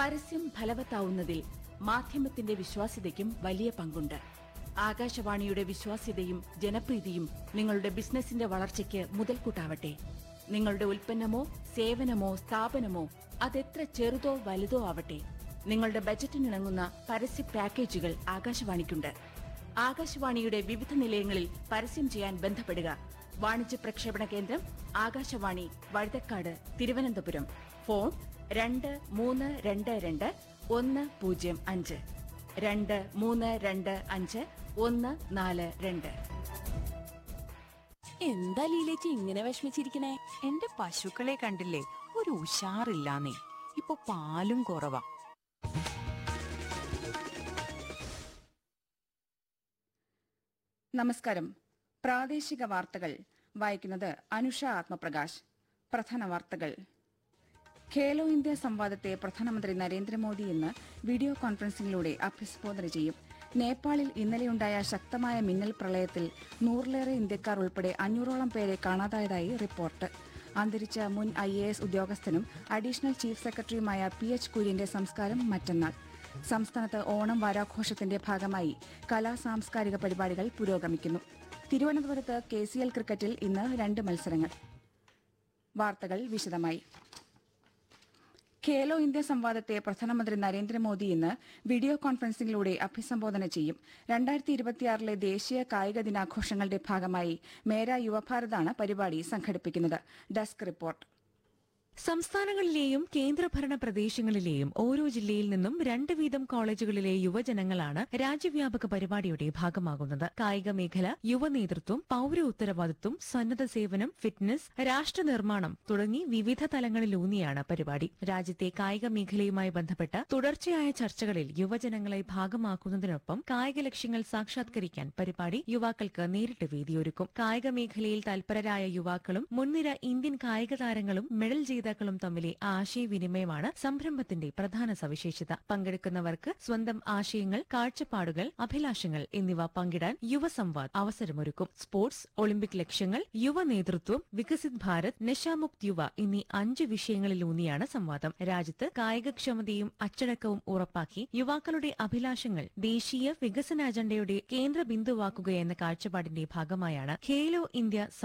പരസ്യം ഫലവത്താവുന്നതിൽ മാധ്യമത്തിന്റെ വിശ്വാസ്യതയ്ക്കും വലിയ പങ്കുണ്ട് ആകാശവാണിയുടെ വിശ്വാസ്യതയും ജനപ്രീതിയും നിങ്ങളുടെ ബിസിനസിന്റെ വളർച്ചയ്ക്ക് മുതൽക്കൂട്ടാവട്ടെ നിങ്ങളുടെ ഉൽപ്പന്നമോ സേവനമോ സ്ഥാപനമോ അതെത്ര ചെറുതോ വലുതോ ആവട്ടെ നിങ്ങളുടെ ബജറ്റിനിണങ്ങുന്ന പരസ്യ പാക്കേജുകൾ ആകാശവാണിക്കുണ്ട് ആകാശവാണിയുടെ വിവിധ നിലയങ്ങളിൽ പരസ്യം ചെയ്യാൻ ബന്ധപ്പെടുക വാണിജ്യ പ്രക്ഷേപണ കേന്ദ്രം ആകാശവാണി വഴുതക്കാട് തിരുവനന്തപുരം ഫോൺ രണ്ട് മൂന്ന് രണ്ട് രണ്ട് ഒന്ന് പൂജ്യം അഞ്ച് രണ്ട് മൂന്ന് രണ്ട് അഞ്ച് ഒന്ന് നാല് രണ്ട് എന്താ ലീലേച്ചി ഇങ്ങനെ വിഷമിച്ചിരിക്കണേ എന്റെ പശുക്കളെ കണ്ടില്ലേ ഒരു ഉഷാറില്ലാന്നേ ഇപ്പൊ പാലും കുറവാ നമസ്കാരം പ്രാദേശിക വാർത്തകൾ വായിക്കുന്നത് അനുഷ ആത്മപ്രകാശ് പ്രധാന വാർത്തകൾ ഖേലോ ഇന്ത്യ സംവാദത്തെ പ്രധാനമന്ത്രി നരേന്ദ്രമോദി ഇന്ന് വീഡിയോ കോൺഫറൻസിംഗിലൂടെ അഭിസംബോധന ചെയ്യും നേപ്പാളിൽ ഇന്നലെയുണ്ടായ ശക്തമായ മിന്നൽ പ്രളയത്തിൽ നൂറിലേറെ ഇന്ത്യക്കാർ ഉൾപ്പെടെ അഞ്ഞൂറോളം പേരെ കാണാതായതായി റിപ്പോർട്ട് അന്തരിച്ച മുൻ ഐ എ എസ് ഉദ്യോഗസ്ഥനും അഡീഷണൽ ചീഫ് സെക്രട്ടറിയുമായ പി എച്ച് കുര്യന്റെ സംസ്കാരം മറ്റന്നാൾ സംസ്ഥാനത്ത് ഓണം വാരാഘോഷത്തിന്റെ ഭാഗമായി കലാ സാംസ്കാരിക പരിപാടികൾ പുരോഗമിക്കുന്നു തിരുവനന്തപുരത്ത് കെ സി എൽ ക്രിക്കറ്റിൽ ഇന്ന് രണ്ട് മത്സരങ്ങൾ വാർത്തകൾ വിശദമായി ഖേലോ ഇന്ത്യ സംവാദത്തെ പ്രധാനമന്ത്രി നരേന്ദ്രമോദി ഇന്ന് വീഡിയോ കോൺഫറൻസിംഗിലൂടെ അഭിസംബോധന ചെയ്യും രണ്ടായിരത്തി ഇരുപത്തിയാറിലെ ദേശീയ കായിക ദിനാഘോഷങ്ങളുടെ ഭാഗമായി മേര യുവഭാരതാണ് പരിപാടി സംഘടിപ്പിക്കുന്നത് ഡെസ്ക് റിപ്പോർട്ട് സംസ്ഥാനങ്ങളിലെയും കേന്ദ്രഭരണ പ്രദേശങ്ങളിലെയും ഓരോ ജില്ലയിൽ നിന്നും രണ്ട് വീതം കോളേജുകളിലെ യുവജനങ്ങളാണ് രാജ്യവ്യാപക പരിപാടിയുടെ ഭാഗമാകുന്നത് കായിക മേഖല യുവനേതൃത്വം പൌര ഉത്തരവാദിത്വം സന്നദ്ധ സേവനം ഫിറ്റ്നസ് രാഷ്ട്ര നിർമ്മാണം തുടങ്ങി വിവിധ തലങ്ങളിലൂന്നിയാണ് പരിപാടി രാജ്യത്തെ കായിക മേഖലയുമായി ബന്ധപ്പെട്ട തുടർച്ചയായ ചർച്ചകളിൽ യുവജനങ്ങളെ ഭാഗമാക്കുന്നതിനൊപ്പം കായിക ലക്ഷ്യങ്ങൾ സാക്ഷാത്കരിക്കാൻ പരിപാടി യുവാക്കൾക്ക് നേരിട്ട് വേദിയൊരുക്കും കായിക മേഖലയിൽ തൽപരരായ യുവാക്കളും മുൻനിര ഇന്ത്യൻ കായിക താരങ്ങളും മെഡൽ ജേതാക്കളും തമ്മിലെ ആശയവിനിമയമാണ് സംരംഭത്തിന്റെ പ്രധാന സവിശേഷത പങ്കെടുക്കുന്നവർക്ക് സ്വന്തം ആശയങ്ങൾ കാഴ്ചപ്പാടുകൾ അഭിലാഷങ്ങൾ എന്നിവ പങ്കിടാൻ യുവസംവാദ് അവസരമൊരുക്കും സ്പോർട്സ് ഒളിമ്പിക് ലക്ഷ്യങ്ങൾ യുവ നേതൃത്വം വികസിത് ഭാരത് നശാമുക്ത് യുവ എന്നീ അഞ്ച് വിഷയങ്ങളിലൂന്നിയാണ് സംവാദം രാജ്യത്ത് കായികക്ഷമതയും അച്ചടക്കവും ഉറപ്പാക്കി യുവാക്കളുടെ അഭിലാഷങ്ങൾ ദേശീയ വികസന അജണ്ടയുടെ കേന്ദ്ര ബിന്ദുവാക്കുക എന്ന കാഴ്ചപ്പാടിന്റെ ഭാഗമായാണ് ഖേലോ ഇന്ത്യ